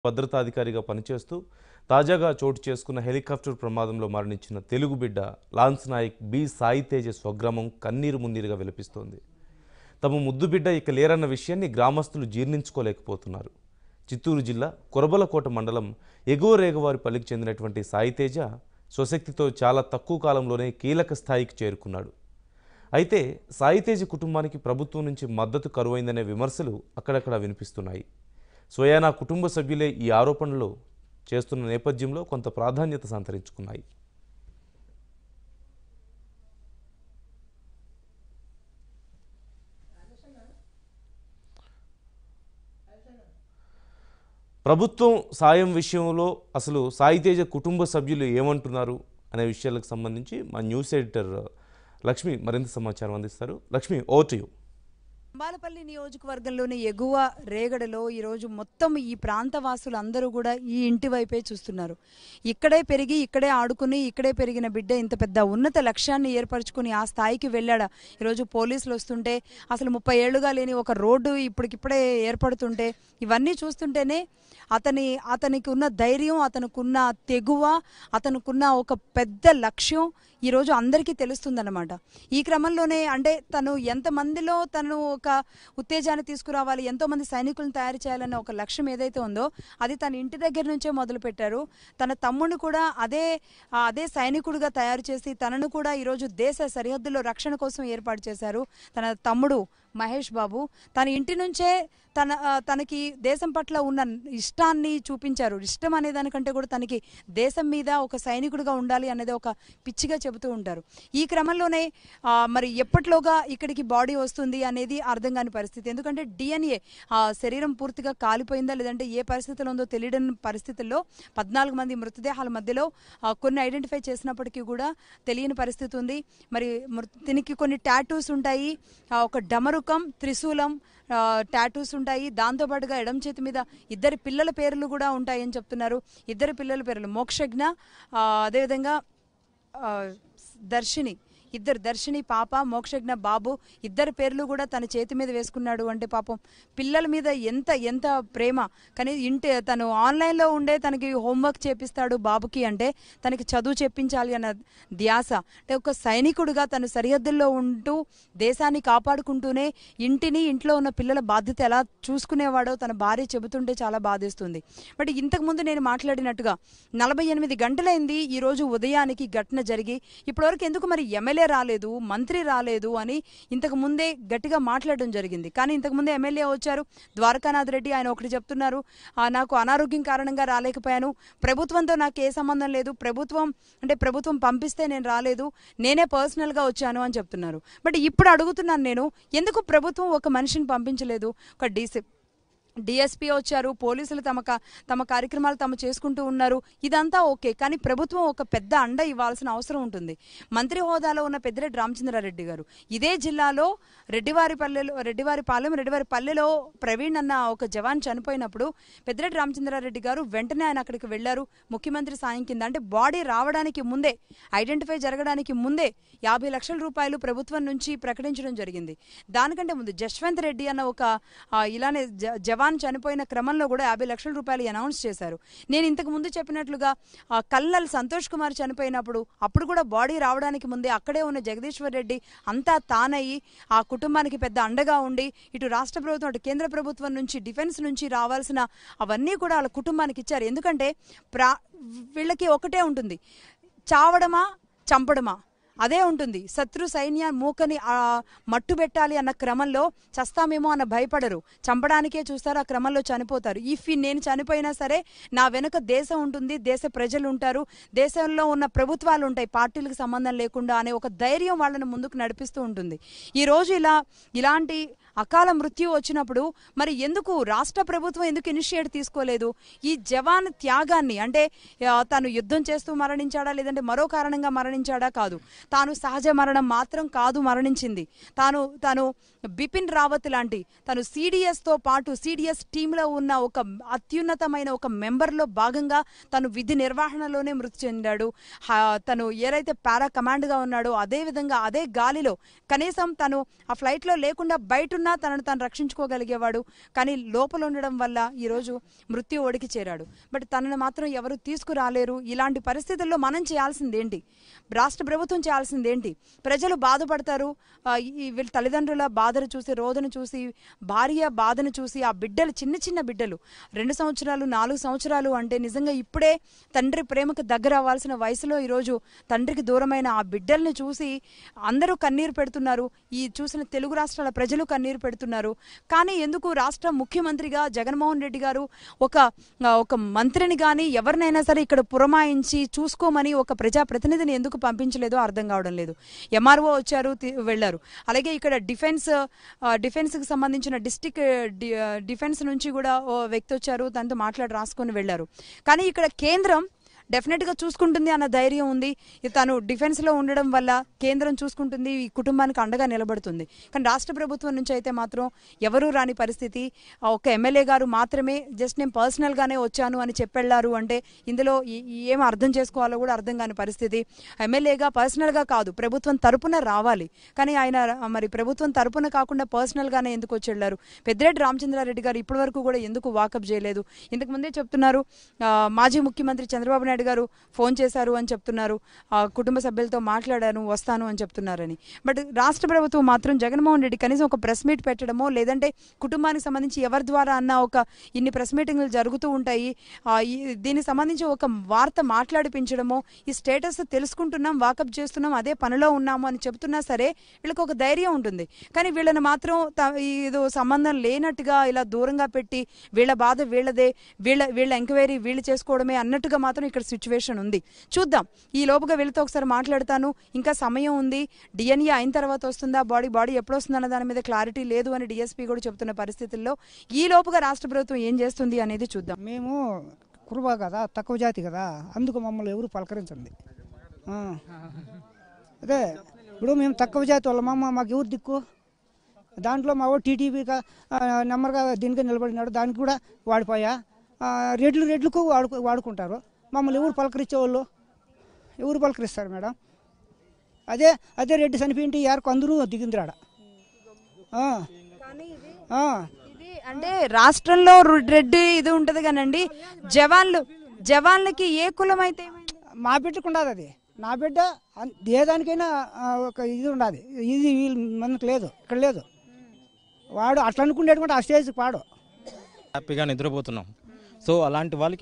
భద్రతాధికారిగా పనిచేస్తూ తాజాగా చోటు చేసుకున్న హెలికాప్టర్ ప్రమాదంలో మరణించిన తెలుగు బిడ్డ లాన్స్ నాయక్ బి సాయి తేజ స్వగ్రామం కన్నీరు మున్నీరుగా విలపిస్తోంది తమ ముద్దు బిడ్డ ఇక లేరన్న విషయాన్ని గ్రామస్తులు జీర్ణించుకోలేకపోతున్నారు చిత్తూరు జిల్లా కొరబలకోట మండలం ఎగువ రేగవారిపల్లికి చెందినటువంటి సాయి తేజ స్వశక్తితో చాలా తక్కువ కాలంలోనే కీలక స్థాయికి చేరుకున్నాడు అయితే సాయితేజ కుటుంబానికి ప్రభుత్వం నుంచి మద్దతు కరువైందనే విమర్శలు అక్కడక్కడ వినిపిస్తున్నాయి స్వయానా కుటుంబ సభ్యులే ఈ ఆరోపణలు చేస్తున్న నేపథ్యంలో కొంత ప్రాధాన్యత సంతరించుకున్నాయి ప్రభుత్వం సాయం విషయంలో అసలు సాయితేజ కుటుంబ సభ్యులు ఏమంటున్నారు అనే విషయాలకు సంబంధించి మా న్యూస్ ఎడిటర్ లక్ష్మి మరింత సమాచారం అందిస్తారు Lakshmi over to you Ambalapalli నియోజకవర్గంలోని ఎగువ రేగడలో ఈరోజు మొత్తం ఈ ప్రాంతవాసులు అందరూ కూడా ఈ ఇంటి వైపే చూస్తున్నారు ఇక్కడే పెరిగి ఇక్కడే ఆడుకుని ఇక్కడే పెరిగిన బిడ్డ ఇంత పెద్ద ఉన్నత లక్ష్యాన్ని ఏర్పరచుకుని ఆ స్థాయికి వెళ్ళాడా ఈరోజు పోలీసులు వస్తుంటే అసలు ముప్పై ఏళ్ళుగా లేని ఒక రోడ్డు ఇప్పటికిప్పుడే ఏర్పడుతుంటే ఇవన్నీ చూస్తుంటేనే అతని అతనికి ఉన్న ధైర్యం అతనుకున్న తెగువ అతనుకున్న ఒక పెద్ద లక్ష్యం ఈరోజు అందరికీ తెలుస్తుందన్నమాట ఈ క్రమంలోనే అంటే తను ఎంతమందిలో తను ఒక ఉత్తేజాన్ని తీసుకురావాలి ఎంతో మంది సైనికులను తయారు చేయాలన్న ఒక లక్ష్యం ఏదైతే ఉందో అది తన ఇంటి దగ్గర నుంచే మొదలుపెట్టారు తన తమ్ముడిని కూడా అదే ఆ, అదే సైనికుడిగా తయారు చేసి తనను కూడా ఈరోజు దేశ సరిహద్దులో రక్షణ కోసం ఏర్పాటు చేశారు తన తమ్ముడు మహేష్ బాబు తన ఇంటి నుంచే తన ఆ, తనకి దేశం పట్ల ఉన్న ఇష్టాన్ని చూపించారు ఇష్టం అనే దానికంటే కూడా తనకి దేశం మీద ఒక సైనికుడిగా ఉండాలి అనేది ఒక పిచ్చిగా చెబుతూ ఉంటారు ఈ క్రమంలోనే ఆ, మరి ఎప్పట్లోగా ఇక్కడికి బాడీ వస్తుంది అనేది అర్థం కాని పరిస్థితి ఎందుకంటే డిఎన్ఏ శరీరం పూర్తిగా కాలిపోయిందా లేదంటే ఏ పరిస్థితిలో ఉందో తెలియని పరిస్థితుల్లో పద్నాలుగు మంది మృతదేహాల మధ్యలో ఆ, కొన్ని ఐడెంటిఫై చేసినప్పటికీ కూడా తెలియని పరిస్థితి ఉంది మరి మృ- దీనికి కొన్ని టాటూస్ ఉంటాయి ఆ, ఒక డమరుకం త్రిశూలం టాటూస్ ఉంటాయి దాంతోపాటుగా ఎడం చేతి మీద ఇద్దరి పిల్లల పేర్లు కూడా ఉంటాయి అని చెప్తున్నారు ఇద్దరి పిల్లల పేర్లు మోక్షజ్ఞ ఆ, అదేవిధంగా ఆ, దర్శిని ఇద్దరు దర్శిని పాప మోక్షజ్ఞ బాబు ఇద్దరి పేర్లు కూడా తన చేతి మీద వేసుకున్నాడు అంటే పాపం పిల్లల మీద ఎంత ఎంత ప్రేమ కానీ ఇంటి తను ఆన్లైన్లో ఉండే తనకి హోంవర్క్ చేపిస్తాడు బాబుకి అంటే తనకి చదువు చెప్పించాలి అన్న ధ్యాస అంటే ఒక సైనికుడిగా తను సరిహద్దుల్లో ఉంటూ దేశాన్ని కాపాడుకుంటూనే ఇంటిని ఇంట్లో ఉన్న పిల్లల బాధ్యత ఎలా చూసుకునేవాడో తన భార్య చెబుతుంటే చాలా బాధేస్తుంది బట్ ఇంతకుముందు నేను మాట్లాడినట్టుగా నలభై ఎనిమిది గంటలైంది ఈరోజు ఉదయానికి ఘటన జరిగి ఇప్పటివరకు ఎందుకు మరి ఎమ్మెల్యే రాలేదు మంత్రి రాలేదు అని ఇంతకు ముందే గట్టిగా మాట్లాడడం జరిగింది కానీ ఇంతకు ముందే ఎమ్మెల్యే వచ్చారు ద్వారకానాథ్ రెడ్డి ఆయన ఒకటి చెప్తున్నారు "ఆ, నాకు అనారోగ్యం కారణంగా రాలేకపోయాను ప్రభుత్వంతో నాకు ఏ సంబంధం లేదు ప్రభుత్వం అంటే ప్రభుత్వం పంపిస్తే నేను రాలేదు నేనే పర్సనల్గా వచ్చాను అని చెప్తున్నారు బట్ ఇప్పుడు అడుగుతున్నాను నేను ఎందుకు ప్రభుత్వం ఒక మనిషిని పంపించలేదు ఒక డీసీ డిఎస్పీ వచ్చారు పోలీసులు తమ కా- తమ కార్యక్రమాలు తాము చేసుకుంటూ ఉన్నారు ఇదంతా ఓకే కానీ ప్రభుత్వం ఒక పెద్ద అండ ఇవ్వాల్సిన అవసరం ఉంటుంది మంత్రి హోదాలో ఉన్న పెద్దిరెడ్డి రామచంద్రారెడ్డి గారు ఇదే జిల్లాలో రెడ్డివారి పల్లెలో రెడ్డివారి పాలెం రెడ్డివారి పల్లెలో ప్రవీణ్ అన్న ఒక జవాన్ చనిపోయినప్పుడు పెద్దిరెడ్డి రామచంద్రారెడ్డి గారు వెంటనే ఆయన అక్కడికి వెళ్లారు ముఖ్యమంత్రి సాయం కింద అంటే బాడీ రావడానికి ముందే ఐడెంటిఫై జరగడానికి ముందే యాభై లక్షల రూపాయలు ప్రభుత్వం నుంచి ప్రకటించడం జరిగింది దానికంటే ముందు జశ్వంత్ రెడ్డి అన్న ఒక ఆ, ఇలానే జ- జవాన్ చనిపోయిన క్రమంలో కూడా యాభై లక్షల రూపాయలు అనౌన్స్ చేశారు నేను ఇంతకు ముందు చెప్పినట్లుగా ఆ, కల్నల్ సంతోష్ కుమార్ చనిపోయినప్పుడు అప్పుడు కూడా బాడీ రావడానికి ముందే అక్కడే ఉన్న జగదీశ్వర్ రెడ్డి అంతా తానయ్యి ఆ కుటుంబానికి పెద్ద అండగా ఉండి ఇటు రాష్ట్ర ప్రభుత్వం అటు కేంద్ర ప్రభుత్వం నుంచి డిఫెన్స్ నుంచి రావాల్సిన అవన్నీ కూడా వాళ్ళ కుటుంబానికి ఇచ్చారు ఎందుకంటే ప్రా వీళ్ళకి ఒకటే ఉంటుంది చావడమా చంపడమా అదే ఉంటుంది శత్రు సైన్య మూకని ఆ, మట్టు పెట్టాలి అన్న క్రమంలో చస్తామేమో అన్న భయపడరు చంపడానికే చూస్తారు ఆ క్రమంలో చనిపోతారు ఇఫ్ నేను చనిపోయినా సరే నా వెనుక దేశం ఉంటుంది దేశ ప్రజలు ఉంటారు దేశంలో ఉన్న ప్రభుత్వాలు ఉంటాయి పార్టీలకు సంబంధం లేకుండా అనే ఒక ధైర్యం వాళ్ళని ముందుకు నడిపిస్తూ ఉంటుంది ఈ రోజు ఇలా ఇలాంటి అకాల మృత్యు వచ్చినప్పుడు మరి ఎందుకు రాష్ట్ర ప్రభుత్వం ఎందుకు ఇనిషియేట్ తీసుకోలేదు ఈ జవాన్ త్యాగాన్ని అంటే ఆ, తను యుద్ధం చేస్తూ మరణించాడా లేదంటే మరో కారణంగా మరణించాడా కాదు తాను సహజ మరణం మాత్రం కాదు మరణించింది తాను తాను బిపిన్ రావత్ లాంటి తను సిడిఎస్ తో పాటు సిడిఎస్ టీంలో ఉన్న ఒక అత్యున్నతమైన ఒక మెంబర్లో భాగంగా తను విధి నిర్వహణలోనే మృతి చెందాడు హా- తను ఏదైతే పారా కమాండ్గా ఉన్నాడో అదే విధంగా అదే గాలిలో కనీసం తను ఆ ఫ్లైట్లో లేకుండా బయట ఉంటున్నా తనను తాను రక్షించుకోగలిగేవాడు కానీ లోపల ఉండడం వల్ల ఈరోజు మృత్యు ఒడికి చేరాడు బట్ తనను మాత్రం ఎవరు తీసుకురాలేరు ఇలాంటి పరిస్థితుల్లో మనం చేయాల్సింది ఏంటి రాష్ట్ర ప్రభుత్వం చేయాల్సింది ఏంటి ప్రజలు బాధపడతారు ఆ, ఈ వీళ్ళ తల్లిదండ్రుల బాధను చూసి రోదన చూసి భార్య బాధను చూసి ఆ బిడ్డలు చిన్న చిన్న బిడ్డలు రెండు సంవత్సరాలు నాలుగు సంవత్సరాలు అంటే నిజంగా ఇప్పుడే తండ్రి ప్రేమకు దగ్గర అవ్వాల్సిన వయసులో ఈరోజు తండ్రికి దూరమైన ఆ బిడ్డల్ని చూసి అందరూ కన్నీరు పెడుతున్నారు ఈ చూసిన తెలుగు రాష్ట్రాల ప్రజలు కన్నీరు పెడుతున్నారు కానీ ఎందుకు రాష్ట్ర ముఖ్యమంత్రిగా జగన్మోహన్ రెడ్డి గారు ఒక ఆ, ఒక మంత్రిని కానీ ఎవరినైనా సరే ఇక్కడ పురమాయించి చూసుకోమని ఒక ప్రజాప్రతినిధిని ఎందుకు పంపించలేదో అర్థం కావడం లేదు ఎంఆర్ఓ వచ్చారు తి- వెళ్ళారు అలాగే ఇక్కడ డిఫెన్స్ ఆ, డిఫెన్స్కి సంబంధించిన డిస్టిక్ డి- ఆ, డిఫెన్స్ నుంచి కూడా ఓ వ్యక్తి వచ్చారు తనతో మాట్లాడి రాసుకొని వెళ్ళారు కానీ ఇక్కడ కేంద్రం డెఫినెట్గా చూసుకుంటుంది అన్న ధైర్యం ఉంది ఇది తను డిఫెన్స్లో ఉండడం వల్ల కేంద్రం చూసుకుంటుంది ఈ కుటుంబానికి అండగా నిలబడుతుంది కానీ రాష్ట్ర ప్రభుత్వం నుంచి అయితే మాత్రం ఎవరూ రాని పరిస్థితి ఆ ఒక్క ఎమ్మెల్యే గారు మాత్రమే జస్ట్ నేను పర్సనల్గానే వచ్చాను అని చెప్పెళ్ళారు అంటే ఇందులో ఈ- ఈ ఏం అర్థం చేసుకోవాలో కూడా అర్థం కాని పరిస్థితి ఎమ్మెల్యేగా పర్సనల్గా కాదు ప్రభుత్వం తరపున రావాలి కానీ ఆయన మరి ప్రభుత్వం తరపున కాకుండా పర్సనల్గానే ఎందుకు వచ్చి వెళ్ళారు పెద్దిరెడ్డి రామచంద్రారెడ్డి గారు ఇప్పటివరకు కూడా ఎందుకు వాకప్ చేయలేదు ఇంతకు ముందే చెప్తున్నారు ఆ, మాజీ ముఖ్యమంత్రి చంద్రబాబు నాయుడు గారు ఫోన్ చేశారు అని చెప్తున్నారు ఆ, కుటుంబ సభ్యులతో మాట్లాడాను వస్తాను అని చెప్తున్నారని బట్ రాష్ట్ర ప్రభుత్వం మాత్రం జగన్మోహన్ రెడ్డి కనీసం ఒక ప్రెస్ మీట్ పెట్టడమో లేదంటే కుటుంబానికి సంబంధించి ఎవరి ద్వారా అన్న ఒక ఇన్ని ప్రెస్ మీటింగ్లు జరుగుతూ ఉంటాయి ఆ, ఈ- దీనికి సంబంధించి ఒక వార్త మాట్లాడిపించడమో ఈ స్టేటస్ తెలుసుకుంటున్నాం వాకప్ చేస్తున్నాం అదే పనిలో ఉన్నాము అని చెప్తున్నా సరే వీళ్ళకి ఒక ధైర్యం ఉంటుంది కానీ వీళ్ళని మాత్రం త- ఏదో సంబంధం లేనట్టుగా ఇలా దూరంగా పెట్టి వీళ్ళ బాధ వీళ్ళదే వీళ్ళ వీళ్ళ ఎంక్వైరీ వీళ్ళు చేసుకోవడమే అన్నట్టుగా మాత్రం ఇక్కడ సిచ్యువేషన్ ఉంది చూద్దాం ఈ లోపుగా వీళ్ళతో ఒకసారి మాట్లాడతాను ఇంకా సమయం ఉంది డిఎన్ఏ అయిన తర్వాత వస్తుందా బాడీ బాడీ ఎప్పుడు వస్తుందన్న దాని మీద క్లారిటీ లేదు అని డిఎస్పీ కూడా చెప్తున్న పరిస్థితుల్లో ఈ లోపుగా రాష్ట్ర ప్రభుత్వం ఏం చేస్తుంది అనేది చూద్దాం మేము కురుబా కదా తక్కువ జాతి కదా అందుకు మమ్మల్ని ఎవరు పలకరించండి ఆ. అదే ఇప్పుడు మేము తక్కువ జాతి వాళ్ళమమ్మ మాకు ఎవరు దిక్కు దాంట్లో మా వాడు టీటీపీ నెంబర్గా దీనికి నిలబడినాడు దానికి కూడా వాడిపోయా ఆ, రెడ్లు రెడ్లకు వాడుకు వాడుకుంటారు మమ్మల్ని ఎవరు పలకరించేవాళ్ళు ఎవరు పలకరిస్తారు మేడం అదే అదే రెడ్డి చనిపోయింటే యారకు అందరూ దిగిందిరాడ ఆ. ఆ. ఇది అంటే రాష్ట్రంలో రు- రెడ్డి ఇది ఉంటది కానండి జవాన్లు జవాన్లకి ఏ కులం అయితే ఏమైంది? మా బిడ్డకు ఉండదు అది నా బిడ్డ అన్- ఏ దానికైనా ఆ, ఒక ఇది ఉండదు ఇది వీళ్ళ మనకు లేదు ఇక్కడ లేదు వాడు అట్లా అనుకునేటువంటి ఆ స్టేజ్కి పాడు హ్యాపీగా నిద్రపోతున్నాం సో అలాంటి వాళ్ళకి